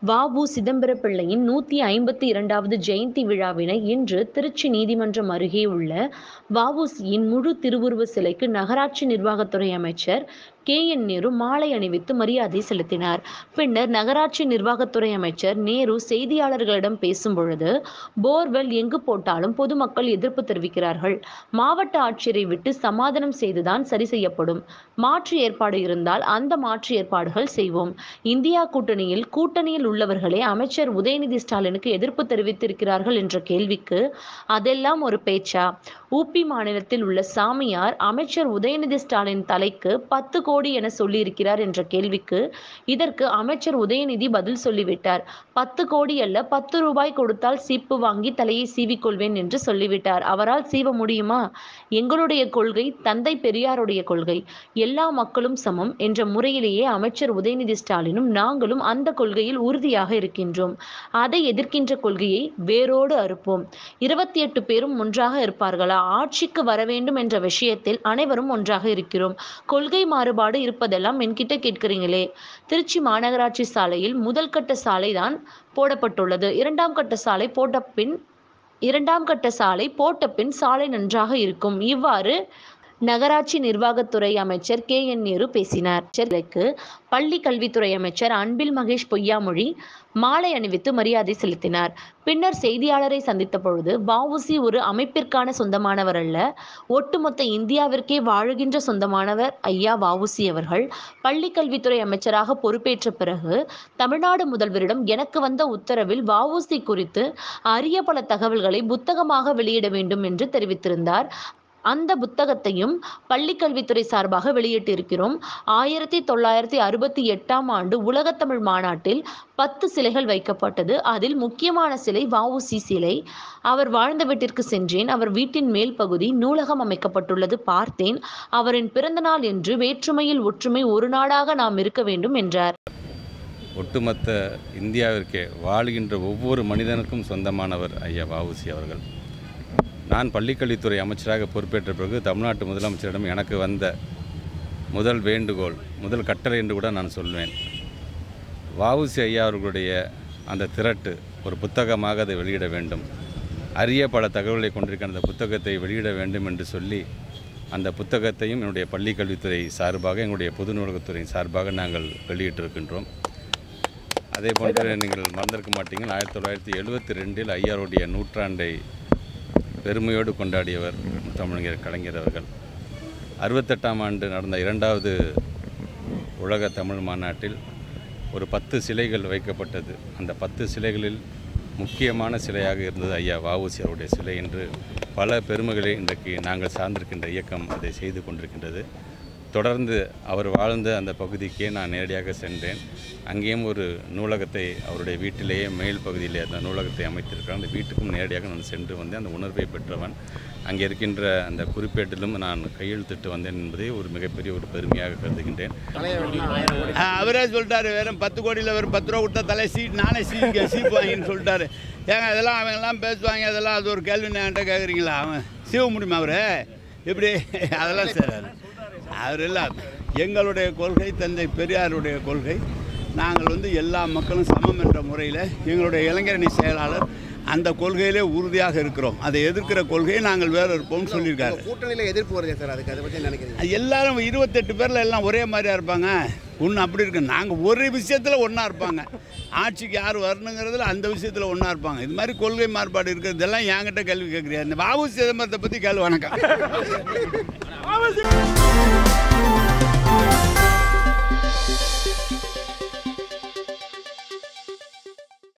வ.உ. சிதம்பர பிள்ளையின் நூத்தி ஐம்பத்தி இரண்டாவது ஜெயந்தி விழாவினை இன்று திருச்சி நீதிமன்றம் அருகே உள்ள வ.உ.சி.யின் முழு திருவுருவ சிலைக்கு நகராட்சி நிர்வாகத்துறை அமைச்சர் கே. என். நேரு மாலை அணிவித்து மரியாதை செலுத்தினார். பின்னர் நகராட்சி நிர்வாகத்துறை அமைச்சர் நேரு செய்தியாளர்களிடம் பேசும்பொழுது, போர்வெல் எங்கு போட்டாலும் பொதுமக்கள் எதிர்ப்பு தெரிவிக்கிறார்கள். மாவட்ட ஆட்சியரை விட்டு சமாதானம் செய்துதான் சரி செய்யப்படும். மாற்று ஏற்பாடு இருந்தால் அந்த மாற்று ஏற்பாடுகள் செய்வோம். இந்தியா கூட்டணியில் கூட்டணியில் உள்ளவர்களே அமைச்சர் உதயநிதி ஸ்டாலினுக்கு எதிர்ப்பு தெரிவித்திருக்கிறார்கள் என்ற கேள்விக்கு, அதெல்லாம் ஒரு பேச்சா? உ. பி. மாநிலத்தில் உள்ள சாமியார் அமைச்சர் உதயநிதி ஸ்டாலின் தலைக்கு பத்து கோடி என சொல்லியிருக்கிறார் என்ற கேள்விக்கு, இதற்கு அமைச்சர் உதயநிதி பதில் சொல்லிவிட்டார். பத்து கோடி அல்ல பத்து ரூபாய் கொடுத்தால் சீப்பு வாங்கி தலையை சீவிக் கொள்வேன் என்று சொல்லிவிட்டார். அவரால் சீவ முடியுமா? எங்களுடைய கொள்கை தந்தை பெரியாருடைய கொள்கை. எல்லா மக்களும் சமம் என்ற முறையிலேயே அமைச்சர் உதயநிதி ஸ்டாலினும் நாங்களும் அந்த கொள்கையில் உறுதியாக இருக்கின்றோம். அதை எதிர்க்கின்ற கொள்கையை வேரோடு அறுப்போம். இருபத்தி எட்டு பேரும் ஒன்றாக இருப்பார்களா? ஆட்சிக்கு வர வேண்டும் என்ற விஷயத்தில் அனைவரும் ஒன்றாக இருக்கிறோம். கொள்கை மாறுபாடு இருப்பதெல்லாம் என்கிட்ட கேட்கிறீங்களே. திருச்சி மாநகராட்சி சாலையில் முதல் கட்ட சாலை தான் போடப்பட்டுள்ளது. இரண்டாம் கட்ட சாலை போட்ட பின் இரண்டாம் கட்ட சாலை போட்ட பின் சாலை நன்றாக இருக்கும். இவ்வாறு நகராட்சி நிர்வாகத்துறை அமைச்சர் கே. என். நேரு பேசினார். சிலைக்கு பள்ளி கல்வித்துறை அமைச்சர் அன்பில் மகேஷ் பொய்யாமொழி மாலை அணிவித்து மரியாதை செலுத்தினார். பின்னர் செய்தியாளரை சந்தித்த பொழுது, வ.உ.சி. ஒரு அமைப்பிற்கான சொந்தமானவர் அல்ல. ஒட்டுமொத்த இந்தியாவிற்கே வாழுகின்ற சொந்தமானவர் ஐயா வ.உ.சி. அவர்கள். பள்ளி கல்வித்துறை அமைச்சராக பொறுப்பேற்ற பிறகு, தமிழ்நாடு முதல்வரிடம் எனக்கு வந்த உத்தரவில் வ.உ.சி. குறித்து அரிய பல தகவல்களை புத்தகமாக வெளியிட வேண்டும் என்று தெரிவித்திருந்தார். அந்த புத்தகத்தையும் பள்ளி கல்வித்துறை சார்பாக வெளியிட்டிருக்கிறோம். ஆயிரத்தி தொள்ளாயிரத்தி அறுபத்தி எட்டாம் ஆண்டு உலகத்தமிழ் மாநாட்டில் பத்து சிலைகள் வைக்கப்பட்டது. அதில் முக்கியமான சிலை வ.உ.சி. சிலை. அவர் வாழ்ந்த வீட்டிற்கு சென்றேன். அவர் வீட்டின் மேல் பகுதி நூலகம் அமைக்கப்பட்டுள்ளது பார்த்தேன். அவரின் பிறந்த நாள் என்று வேற்றுமையில் ஒற்றுமை ஒரு நாடாக நாம் இருக்க வேண்டும் என்றார். ஒட்டுமொத்த இந்தியாவிற்கே வாழ்கின்ற ஒவ்வொரு மனிதனுக்கும் சொந்தமானவர் ஐயா வ.உ.சி. அவர்கள். நான் பள்ளிக்கல்வித்துறை அமைச்சராக பொறுப்பேற்ற பிறகு தமிழ்நாட்டு முதலமைச்சரிடம் எனக்கு வந்த முதல் வேண்டுகோள், முதல் கட்டளை என்று கூட நான் சொல்வேன். வ.உ.சி. ஐயா அவர்களுடைய அந்த திரட்டு ஒரு புத்தகமாக அதை வெளியிட வேண்டும். அரிய பல தகவல்களை கொண்டிருக்கிற அந்த புத்தகத்தை வெளியிட வேண்டும் என்று சொல்லி, அந்த புத்தகத்தையும் என்னுடைய பள்ளி கல்வித்துறை சார்பாக, எங்களுடைய பொது நூலகத்துறையின் சார்பாக நாங்கள் வெளியிட்டிருக்கின்றோம். அதே போன்று நீங்கள் மறந்திருக்க மாட்டீங்கள் ஆயிரத்தி தொள்ளாயிரத்தி எழுபத்தி ரெண்டில் ஐயாவுடைய நூற்றாண்டை பெருமையோடு கொண்டாடியவர் தமிழறிஞர் கலைஞர் அவர்கள். அறுபத்தெட்டாம் ஆண்டு நடந்த இரண்டாவது உலக தமிழ் மாநாட்டில் ஒரு பத்து சிலைகள் வைக்கப்பட்டது. அந்த பத்து சிலைகளில் முக்கியமான சிலையாக இருந்தது ஐயா வ.உ.சி. அவருடைய சிலை என்று பல பெருமைகளை இன்றைக்கு நாங்கள் சார்ந்திருக்கின்ற இயக்கம் அதை செய்து கொண்டிருக்கின்றது. தொடர்ந்து அவர் வாழ்ந்த அந்த பகுதிக்கே நான் நேரடியாக சென்றேன். அங்கேயும் ஒரு நூலகத்தை அவருடைய வீட்டிலேயே மேல் பகுதியிலே அந்த நூலகத்தை அமைத்திருக்கிறார். அந்த வீட்டுக்கும் நேரடியாக நான் சென்று வந்தேன். அந்த உணர்வை பெற்றவன். அங்கே இருக்கின்ற அந்த குறிப்பேட்டிலும் நான் கையெழுத்திட்டு வந்தேன் என்பதை ஒரு மிகப்பெரிய ஒரு பெருமையாக கருதுகின்றேன். ஆ, அவரே சொல்லிட்டாரு வெறும் பத்து கோடியில் வெறும் பத்து ரூபா கொடுத்தா தலை சீட் நானே சீக்க சீப்பு வாங்கின்னு சொல்லிட்டாரு ஏங்க அதெல்லாம் அவங்கெல்லாம் பேசுவாங்க அதெல்லாம் அது ஒரு கேள்வி என்கிட்ட கேட்குறீங்களா அவன் சீவ முடியுமா அவரு எப்படி அதெல்லாம் சார் அவர் இல்லை எங்களுடைய கொள்கை தந்தை பெரியாருடைய கொள்கை நாங்கள் வந்து எல்லா மக்களும் சமம் என்ற முறையில் எங்களுடைய இளைஞரணி செயலாளர் அந்த கொள்கையிலே உறுதியாக இருக்கிறோம் அதை எதிர்க்கிற கொள்கையை நாங்கள் வேறு இருப்போம்னு சொல்லியிருக்காரு கூட்டணியில் எதிர்ப்பு வருது சார் அதுக்கு அதை பற்றி நினைக்கிறீங்க எல்லாரும் இருபத்தெட்டு பேரில் எல்லாம் ஒரே மாதிரியா இருப்பாங்க ஒன்று அப்படி இருக்கு நாங்கள் ஒரு விஷயத்தில் ஒன்றா இருப்பாங்க ஆட்சிக்கு யார் வரணுங்கிறதுல அந்த விஷயத்தில் ஒன்றா இருப்பாங்க இது மாதிரி கொள்கை மாறுபாடு இருக்கிறதெல்லாம் என்கிட்ட கேள்வி கேட்குறியா இந்த பாபு சிதம்பரத்தை பற்றி கேள்வி வணக்கம்